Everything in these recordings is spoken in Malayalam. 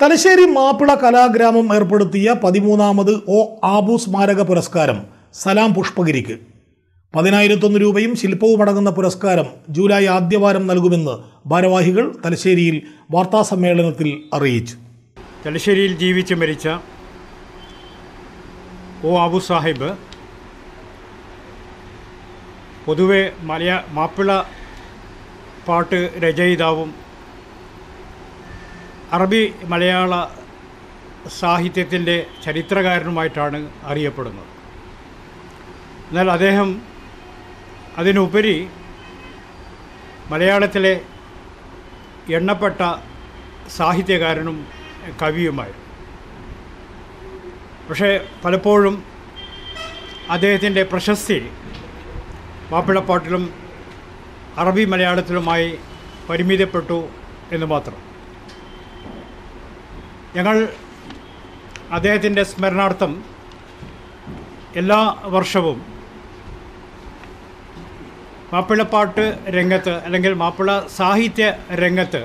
തലശ്ശേരി മാപ്പിള കലാഗ്രാമം ഏർപ്പെടുത്തിയ പതിമൂന്നാമത് ഒ ആബു സ്മാരക പുരസ്കാരം സലാം പുഷ്പഗിരിക്ക് പതിനായിരത്തൊന്ന് രൂപയും ശില്പവും അടങ്ങുന്ന പുരസ്കാരം ജൂലൈ ആദ്യവാരം നൽകുമെന്ന് ഭാരവാഹികൾ തലശ്ശേരിയിൽ വാർത്താസമ്മേളനത്തിൽ അറിയിച്ചു തലശ്ശേരിയിൽ ജീവിച്ച് മരിച്ച ഒ അബു സാഹിബ് പൊതുവെ മലയാ മാപ്പിള പാട്ട് രചയിതാവും അറബി മലയാള സാഹിത്യത്തിൻ്റെ ചരിത്രകാരനുമായിട്ടാണ് അറിയപ്പെടുന്നത് എന്നാൽ അദ്ദേഹം അതിനുപരി മലയാളത്തിലെ എണ്ണപ്പെട്ട സാഹിത്യകാരനും കവിയുമായിരുന്നു പക്ഷേ പലപ്പോഴും അദ്ദേഹത്തിൻ്റെ പ്രശസ്തി മാപ്പിളപ്പാട്ടിലും അറബി മലയാളത്തിലുമായി പരിമിതപ്പെട്ടു എന്ന് മാത്രം ഞങ്ങൾ അദ്ദേഹത്തിൻ്റെ സ്മരണാർത്ഥം എല്ലാ വർഷവും മാപ്പിളപ്പാട്ട് രംഗത്ത് അല്ലെങ്കിൽ മാപ്പിള സാഹിത്യ രംഗത്ത്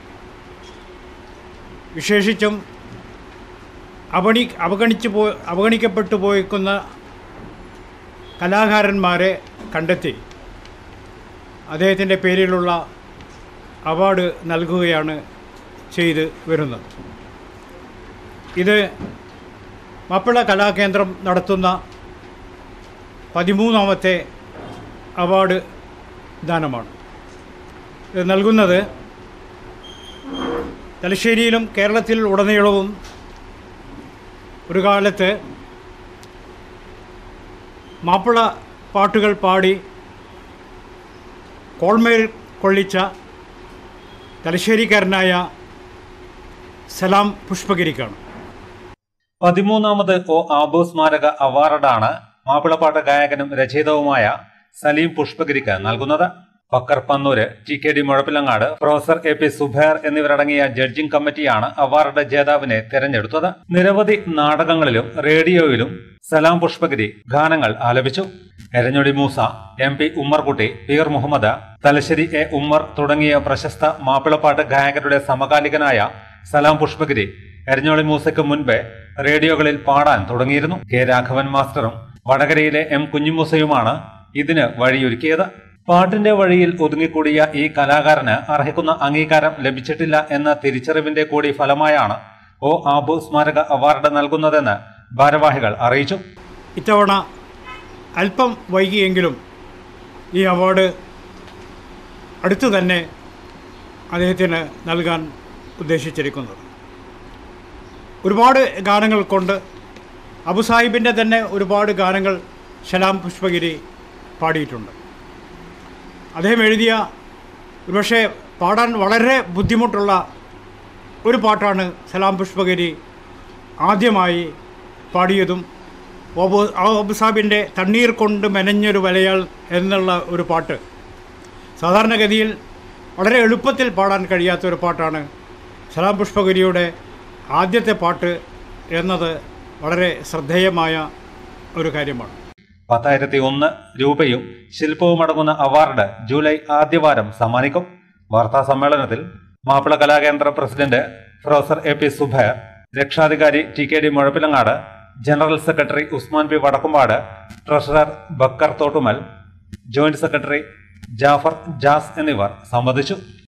വിശേഷിച്ചും അവണി അവഗണിച്ചു പോ അവഗണിക്കപ്പെട്ടു പോയിക്കുന്ന കലാകാരന്മാരെ കണ്ടെത്തി അദ്ദേഹത്തിൻ്റെ പേരിലുള്ള അവാർഡ് നൽകുകയാണ് ചെയ്ത് വരുന്നത് ഇത് മാപ്പിള കലാകേന്ദ്രം നടത്തുന്ന പതിമൂന്നാമത്തെ അവാർഡ് ദാനമാണ് ഇത് നൽകുന്നത് തലശ്ശേരിയിലും കേരളത്തിൽ ഉടനീളവും ഒരു കാലത്ത് മാപ്പിള പാട്ടുകൾ പാടി കോൾമേൽ കൊള്ളിച്ച തലശ്ശേരിക്കാരനായ സലാം പുഷ്പഗിരിക്കാണ് പതിമൂന്നാമത് ഒ ആബു സ്മാരക അവാർഡാണ് മാപ്പിളപ്പാട്ട് ഗായകനും രചയിതാവുമായ സലീം പുഷ്പഗിരിക്ക് നൽകുന്നത് Fakkar Pannur T K D Muzhappilangad professor A P Subair എന്നിവരടങ്ങിയ ജഡ്ജിംഗ് കമ്മിറ്റിയാണ് അവാർഡ് ജേതാവിനെ തെരഞ്ഞെടുത്തത് നിരവധി നാടകങ്ങളിലും റേഡിയോയിലും സലാം പുഷ്പഗിരി ഗാനങ്ങൾ ആലപിച്ചു Eranjoli Moosa M P Ummerkutty Peer Muhammad Thalassery A Ummer തുടങ്ങിയ പ്രശസ്ത മാപ്പിളപ്പാട്ട് ഗായകരുടെ സമകാലികനായ സലാം പുഷ്പഗിരി എരഞ്ഞോളി മൂസയ്ക്ക് മുൻപേ റേഡിയോകളിൽ പാടാൻ തുടങ്ങിയിരുന്നു കെ രാഘവൻ മാസ്റ്ററും വടകരയിലെ എം കുഞ്ഞുമൂസയുമാണ് ഇതിന് വഴിയൊരുക്കിയത് പാട്ടിന്റെ വഴിയിൽ ഒതുങ്ങിക്കൂടിയ ഈ കലാകാരന് അർഹിക്കുന്ന അംഗീകാരം ലഭിച്ചിട്ടില്ല എന്ന തിരിച്ചറിവിന്റെ കൂടി ഫലമായാണ് ഒ ആബു സ്മാരക അവാർഡ് നൽകുന്നതെന്ന് ഭാരവാഹികൾ അറിയിച്ചു ഇത്തവണ അല്പം വൈകിയെങ്കിലും ഈ അവാർഡ് അടുത്തു തന്നെ അദ്ദേഹത്തിന് നൽകാൻ ഉദ്ദേശിച്ചിരിക്കുന്നത് ഒരുപാട് ഗാനങ്ങൾ കൊണ്ട് അബു സാഹിബിൻ്റെ തന്നെ ഒരുപാട് ഗാനങ്ങൾ സലാം പുഷ്പഗിരി പാടിയിട്ടുണ്ട് അദ്ദേഹം എഴുതിയ ഒരുപക്ഷെ പാടാൻ വളരെ ബുദ്ധിമുട്ടുള്ള ഒരു പാട്ടാണ് സലാം പുഷ്പഗിരി ആദ്യമായി പാടിയതും ഓബു ഓബുസാബിൻ്റെ തണ്ണീർ കൊണ്ട് മെനഞ്ഞൊരു വലയാൾ എന്നുള്ള ഒരു പാട്ട് സാധാരണഗതിയിൽ വളരെ എളുപ്പത്തിൽ പാടാൻ കഴിയാത്ത ഒരു പാട്ടാണ് സലാം പുഷ്പഗിരിയുടെ ആദ്യത്തെ പാട്ട് എന്നത് വളരെ ശ്രദ്ധേയമായ ഒരു കാര്യമാണ് പത്തായിരത്തി ഒന്ന് രൂപയും ശില്പവും അടങ്ങുന്ന അവാർഡ് ജൂലൈ ആദ്യവാരം സമ്മാനിക്കും വാർത്താ സമ്മേളനത്തിൽ Mappila Kalakendra president professor A P Subair രക്ഷാധികാരി T K D Muzhappilangad general secretary Usman P Vadakkumpad treasurer Bakkar Thottumal joint secretary Jafar Jas എന്നിവർ സംബന്ധിച്ചു